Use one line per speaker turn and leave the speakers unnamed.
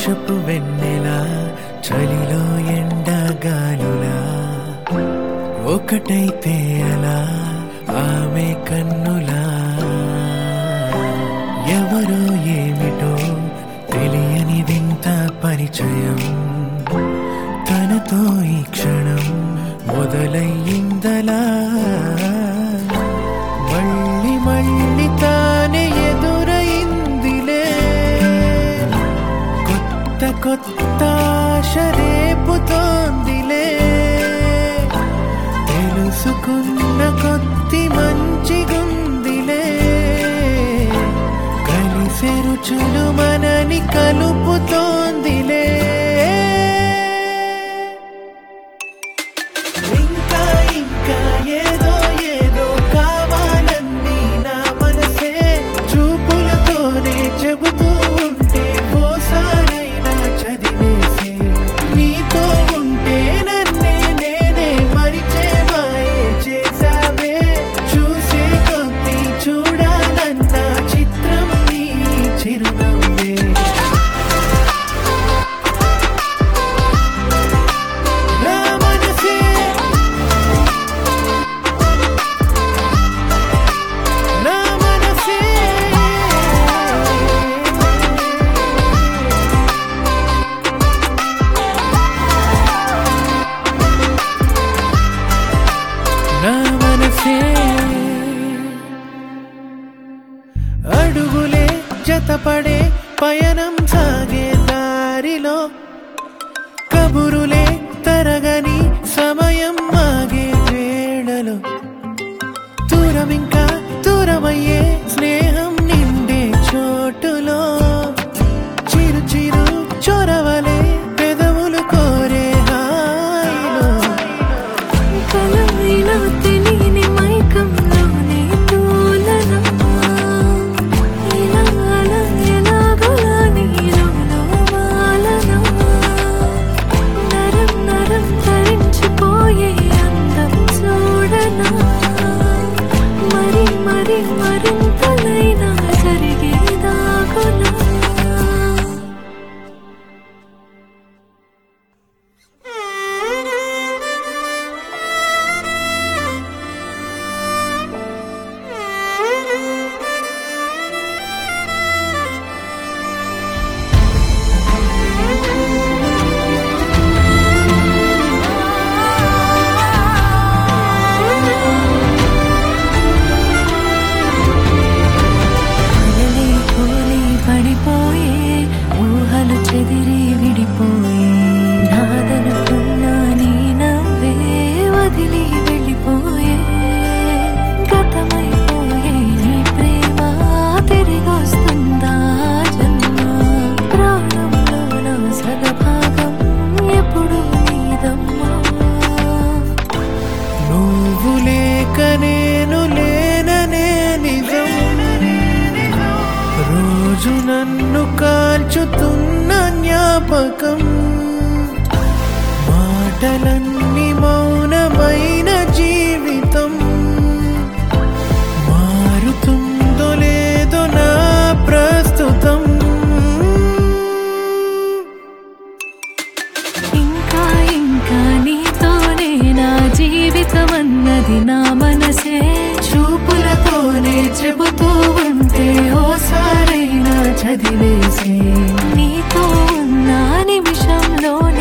వర్షపు వెన్నెల చలిలో ఎండగాలులా ఒకటైతే అలా ఆమె కన్నులా ఎవరో ఏమిటో తెలియని వింత పరిచయం తనతో ఈ క్షణం మొదలయ్యిందలా మళ్ళీ మళ్ళీ తానే ఎదురైందిలే కొత్త కొత్త ఆశ రేపుతోందిలే తెలుసుకున్న కొద్ది మంచిగుందిలే కలిసే రుచులు మనని కలుపుతోందిలే ఇంకా ఇంకా ఏదో ఏదో కావాలని నా మనసే చూపులతోనే చెబుతూ ఉంటే ఓసారైనా చదివేసే నీతో ఉంటే నన్నే నేనే మరిచే మాయే చేసావే చూసే కొద్ది చూడాలన్న చిత్రం నీ చిరునవ్వే నా మనసే నా మనసే నా మనసే అడుగులే జతపడే పయనం సాగే దారిలో కబురులే తరగని సమయం ఆగే వేళలో దూరం ఇంకా దూరమయ్యే స్నేహం నిండే చోటులో చిరు చిరు చొరవలే పెదవులు కోరే హాయిలో
కలయిలా తెలియని మైకంలోనే తోలనా ఇలా అలా ఎలాగోలా నీలోలో వాలనా నరం నరం తరించిపోయే అందం చూడనా మరి మరి మరింతలైనా జరిగేదాగునా అలలే కూలి పడిపోయే ఊహలు చెదిరి విడిపోయే నాదనుకున్న నీ నవ్వే వదిలి వెళ్ళిపోయే గతమైపోయే నీ ప్రేమ తిరిగొస్తుందా జన్మ ప్రాణంలో నా సగభాగం ఎప్పుడు నీదమ్మా
నువ్వు లేక నేను లేననే నిజం రోజు నన్ను కాల్చుతున్న జ్ఞాపకం మాటలన్నీ మౌనమైన జీవితం మారుతుందో లేదో నా ప్రస్తుతం
ఇంకా ఇంకా నీతోనే నా జీవితం అన్నది నా మనసే
చూపులతోనే చెబుతూ ఉంటే ఓసారైనా చదివేసే
నీతో ఉన్న నిమిషంలో